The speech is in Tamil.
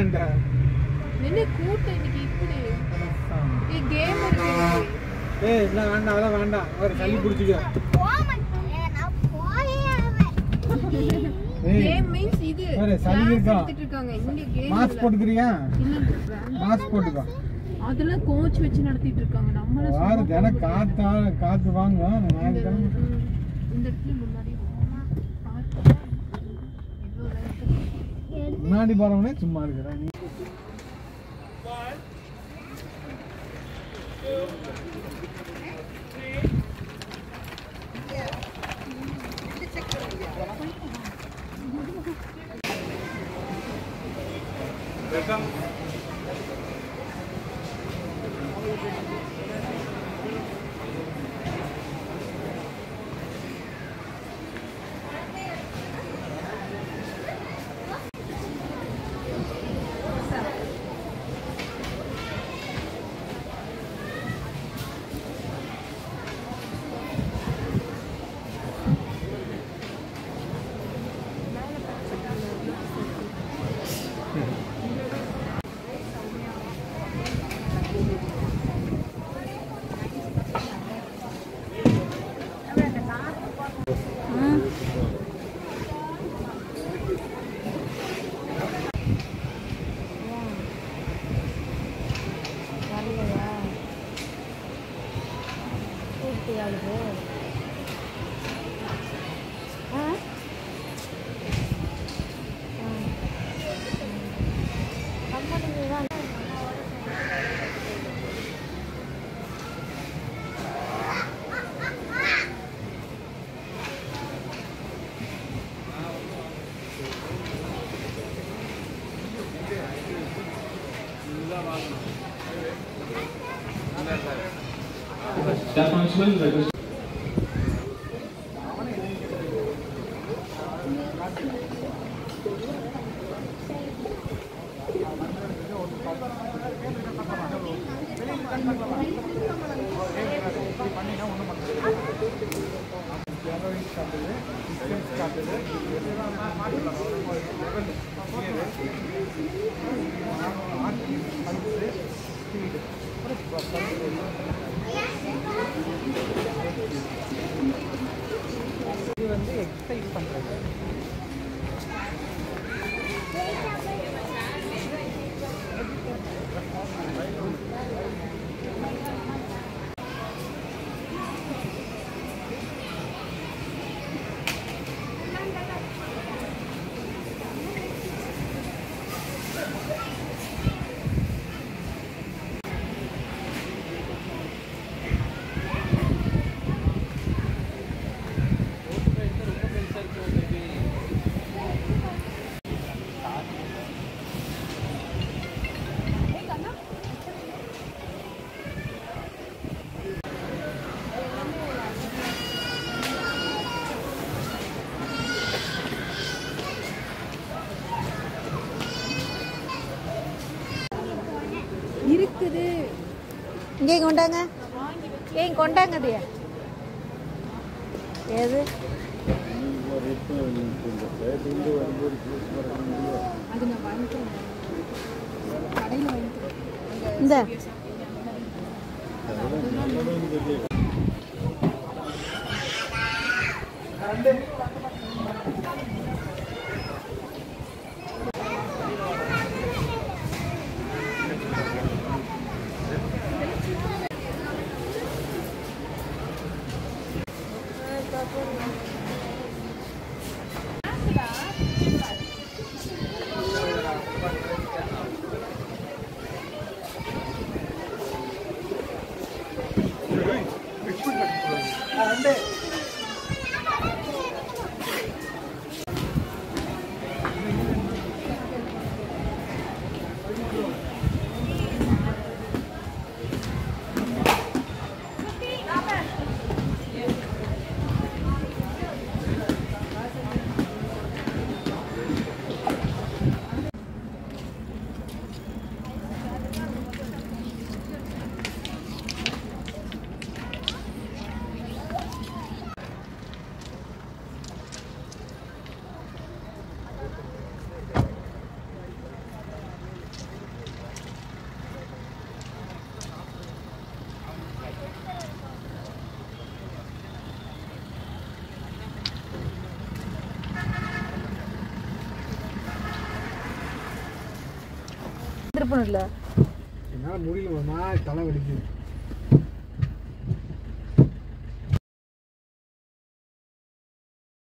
பண்ற என்ன கூட்டம் இன்னைக்கு இப்படி ஏய் கேம் இருக்கு இன்னைக்கு. ஏய் இல்லை வேண்டாம் அதெல்லாம் வேண்டாம் ஒரு சளி பிடிச்சிக்க ஏய் கேம் மீன்ஸ் இது பாரு, சளி class இருக்கா? எடுத்துட்டு இருக்காங்க இங்க கேம் மாஸ்க் போட்டுக்கிறியா இல்ல மாஸ்க் போட்டுக்கோ அதெல்லாம் கோச் வச்சு நடத்திட்டு இருக்காங்க நம்மள வாரு தினம் காத்தா காத்து வாங்க ஞாயிற்றுக்கிழமை இந்த இடத்துல முன்னாடி பார்க்க எவ்வளவு நேரத்துக்கு முன்னாடி போறவனே சும்மா இருக்கிற நீ வரலையா கூப்பிட்டியா அவளுக்கு ஆ கம்மனுக்கு தான் Stefan Schwinn, register- இது வந்து எக்ஸசைஸ் பண்றது இருக்குது இங்கே கொண்டாங்க ஏன் கொண்டாங்க அதையா ஏது அது நான் வாங்கிக்கிறேன் கடையில் வாங்கிக்கிறேன் இந்த ஏய் திருப்பணும்ல என்னால் முடியல ஒரு மாதிரி தலை வலிக்குது